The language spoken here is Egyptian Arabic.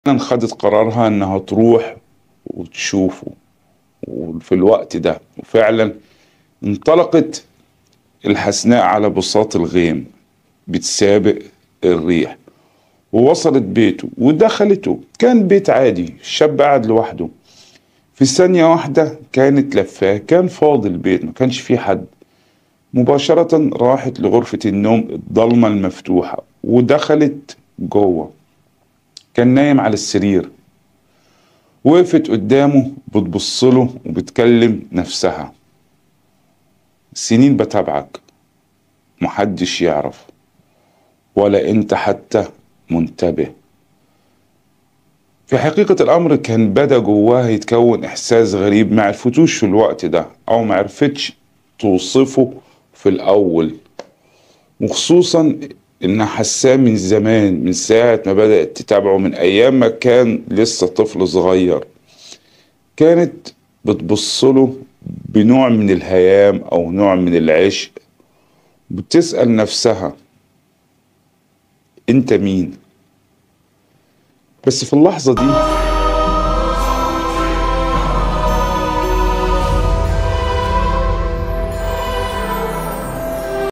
فعلا خدت قرارها انها تروح وتشوفه وفي الوقت ده وفعلا انطلقت الحسناء على بساط الغيم بتسابق الريح ووصلت بيته ودخلته كان بيت عادي الشاب قاعد لوحده في ثانية واحدة كانت لفاه كان فاضي البيت ما كانش فيه حد مباشرة راحت لغرفة النوم الضلمة المفتوحة ودخلت جوه كان نايم على السرير وقفت قدامه بتبصله وبتكلم نفسها سنين بتابعك محدش يعرف ولا انت حتى منتبه في حقيقة الأمر كان بدا جواها يتكون إحساس غريب ما عرفتوش في الوقت ده أو ما عرفتش توصفه في الأول وخصوصا إنها حساه من زمان من ساعة ما بدأت تتابعه من أيام ما كان لسه طفل صغير كانت بتبصله بنوع من الهيام أو نوع من العشق بتسأل نفسها أنت مين؟ بس في اللحظة دي